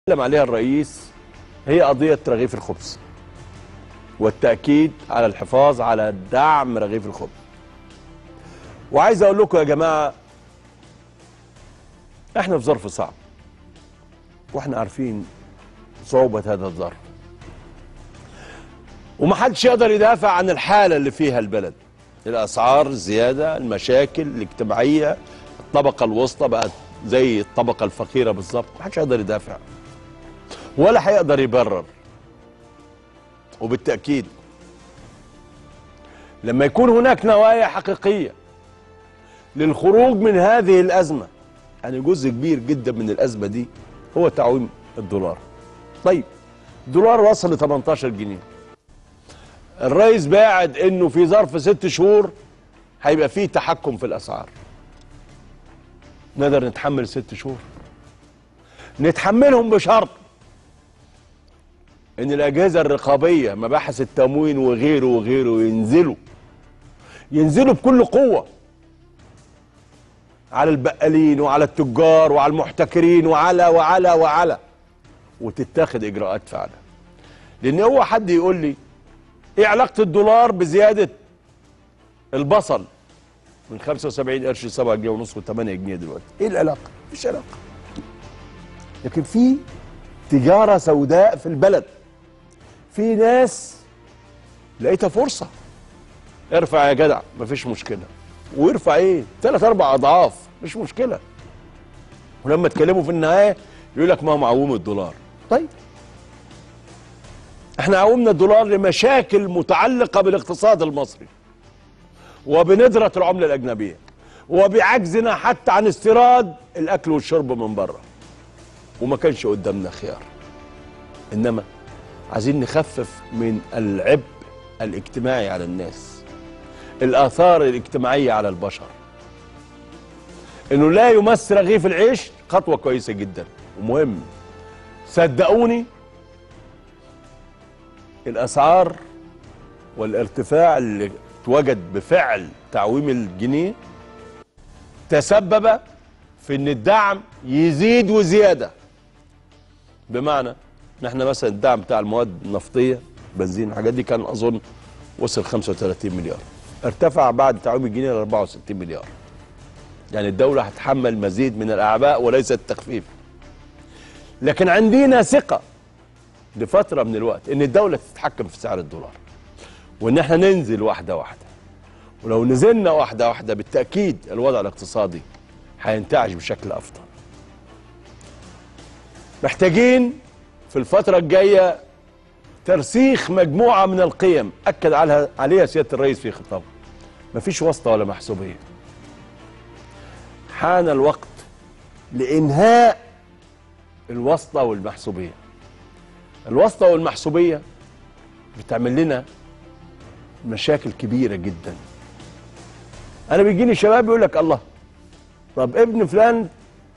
تكلم عليها الرئيس هي قضية رغيف الخبز والتأكيد على الحفاظ على دعم رغيف الخبز وعايز أقول لكم يا جماعة احنا في ظرف صعب واحنا عارفين صعوبة هذا الظرف ومحدش يقدر يدافع عن الحالة اللي فيها البلد الأسعار الزيادة المشاكل الاجتماعية الطبقة الوسطى بقت زي الطبقة الفقيرة بالظبط محدش يقدر يدافع ولا هيقدر يبرر وبالتأكيد لما يكون هناك نوايا حقيقية للخروج من هذه الأزمة يعني جزء كبير جدا من الأزمة دي هو تعويم الدولار طيب الدولار وصل ل 18 جنيه الرئيس باعد انه في ظرف ست شهور هيبقى فيه تحكم في الاسعار نقدر نتحمل ست شهور نتحملهم بشرط ان الاجهزه الرقابيه مباحث التموين وغيره وغيره ينزلوا ينزلوا بكل قوه على البقالين وعلى التجار وعلى المحتكرين وعلى وعلى وعلى وتتاخد اجراءات فعلا لان هو حد يقول لي ايه علاقه الدولار بزياده البصل من 75 قرش ل 7 جنيه ونص و 8 جنيه دلوقتي ايه العلاقه مفيش علاقه لكن في تجاره سوداء في البلد في ناس لقيتها فرصه ارفع يا جدع مفيش مشكله ويرفع ايه ثلاث اربع اضعاف مش مشكله ولما تكلموا في النهايه يقول لك ما هو معوم الدولار طيب احنا عومنا الدولار لمشاكل متعلقه بالاقتصاد المصري وبندره العمله الاجنبيه وبعجزنا حتى عن استيراد الاكل والشرب من بره وما كانش قدامنا خيار انما عايزين نخفف من العبء الاجتماعي على الناس الاثار الاجتماعيه على البشر انه لا يمس رغيف العيش خطوه كويسه جدا ومهم صدقوني الاسعار والارتفاع اللي اتوجد بفعل تعويم الجنيه تسبب في ان الدعم يزيد وزياده بمعنى ان احنا مثلا الدعم بتاع المواد النفطيه بنزين الحاجات دي كان اظن وصل 35 مليار ارتفع بعد تعويم الجنيه ل 64 مليار يعني الدوله هتحمل مزيد من الاعباء وليس التخفيف لكن عندنا ثقه لفتره من الوقت ان الدوله تتحكم في سعر الدولار وان احنا ننزل واحده واحده ولو نزلنا واحده واحده بالتاكيد الوضع الاقتصادي هينتعش بشكل افضل محتاجين في الفتره الجايه ترسيخ مجموعه من القيم اكد عليها عليها سياده الرئيس في خطابه مفيش واسطه ولا محسوبيه حان الوقت لانهاء الواسطه والمحسوبيه الواسطه والمحسوبيه بتعمل لنا مشاكل كبيره جدا انا بيجيني شباب يقول لك الله طب ابن فلان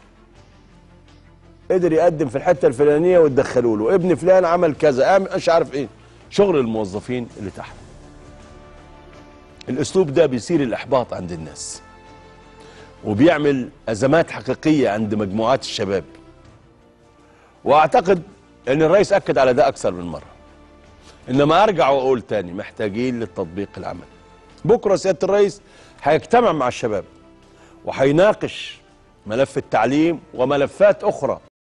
قدر يقدم في الحته الفلانيه وتدخلوا له ابن فلان عمل كذا مش عارف ايه شغل الموظفين اللي تحت الاسلوب ده بيثير الاحباط عند الناس وبيعمل ازمات حقيقيه عند مجموعات الشباب واعتقد ان الرئيس اكد على ده اكثر من مره انما ارجع واقول تاني محتاجين للتطبيق العملي بكره سياده الرئيس هيجتمع مع الشباب وهيناقش ملف التعليم وملفات اخرى